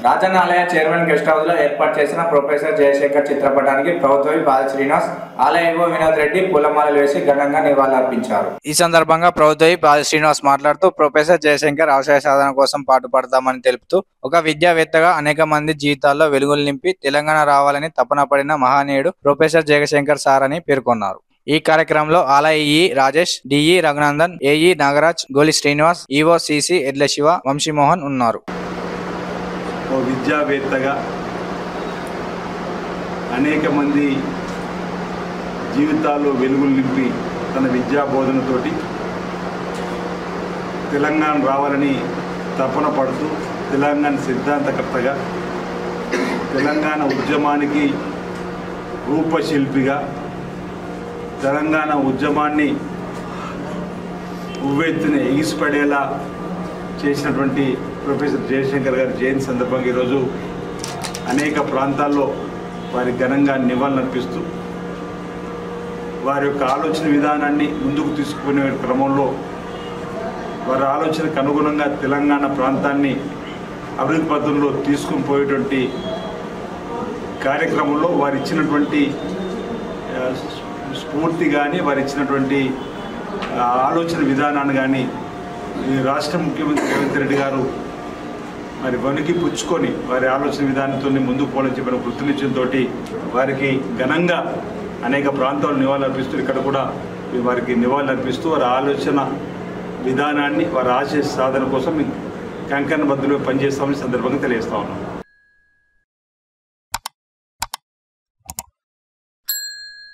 రాజన్న ఆలయ chairman guest house లో ఏర్పాటు చేసిన ప్రొఫెసర్ జయశంకర్ చిత్రపటానికి ప్రభుత్వ బాల శ్రీనివాస్ ఆలయ ఈవో వినోద్ రెడ్డి పూలమాలలు వేసి ఘనంగా నివాళులర్పించారు ఈ సందర్భంగా ప్రభుత్వ బాల శ్రీనివాస్ మాట్లాడుతూ ప్రొఫెసర్ జయశంకర్ ఆశయ సాధన కోసం పాటుపడతామని తెలుపుతూ ఒక విద్యావేత్తగా అనేక మంది జీవితాల్లో వెలుగులు నింపి తెలంగాణ రావాలని తపన పడిన మహనీయుడు ప్రొఫెసర్ జయశంకర్ సార్ అని పేర్కొన్నారు ఈ కార్యక్రమంలో ఆలయ ఈ Rajesh DE Raghunandan AE Nagaraj Goli Srinivas EO CC ఎడ్ల శివ వంశీమోహన్ ఉన్నారు ఓ విద్యావేత్తగా అనేక మంది జీవితాల్లో వెలుగులు నింపి తన విద్యా బోధనతోటి తెలంగాణ రావాలని తపన పడుతూ తెలంగాణ సిద్ధాంతకర్తగా తెలంగాణ ఉద్యమానికి రూపశిల్పిగా తెలంగాణ ఉద్యమాన్ని ఉవ్వెత్తున ఎగిసిపడేలా చేసినటువంటి ప్రొఫెసర్ జయశంకర్ గారి జయంతి సందర్భంగా ఈరోజు అనేక ప్రాంతాల్లో వారి ఘనంగా నివాళులర్పిస్తూ వారి యొక్క ఆలోచన విధానాన్ని ముందుకు తీసుకునే క్రమంలో వారి ఆలోచనకు అనుగుణంగా తెలంగాణ ప్రాంతాన్ని అభివృద్ధి పథంలో తీసుకుని పోయేటువంటి కార్యక్రమంలో వారు ఇచ్చినటువంటి ఆ, స్ఫూర్తి కానీ వారు ఇచ్చినటువంటి ఆ, ఆలోచన విధానాన్ని కానీ ఈ రాష్ట్ర ముఖ్యమంత్రి రేవంత్ రెడ్డి గారు మరి వణికి పుచ్చుకొని వారి ఆలోచన విధానంతో ముందుకు పోవాలని చెప్పిన కృతనిశ్చయంతో వారికి ఘనంగా అనేక ప్రాంతాలు నివాళులర్పిస్తూ ఇక్కడ కూడా వారికి నివాళులర్పిస్తూ వారి ఆలోచన విధానాన్ని వారి ఆశయ సాధన కోసం కంకణ బద్దులో పనిచేస్తామని సందర్భంగా తెలియజేస్తా ఉన్నాం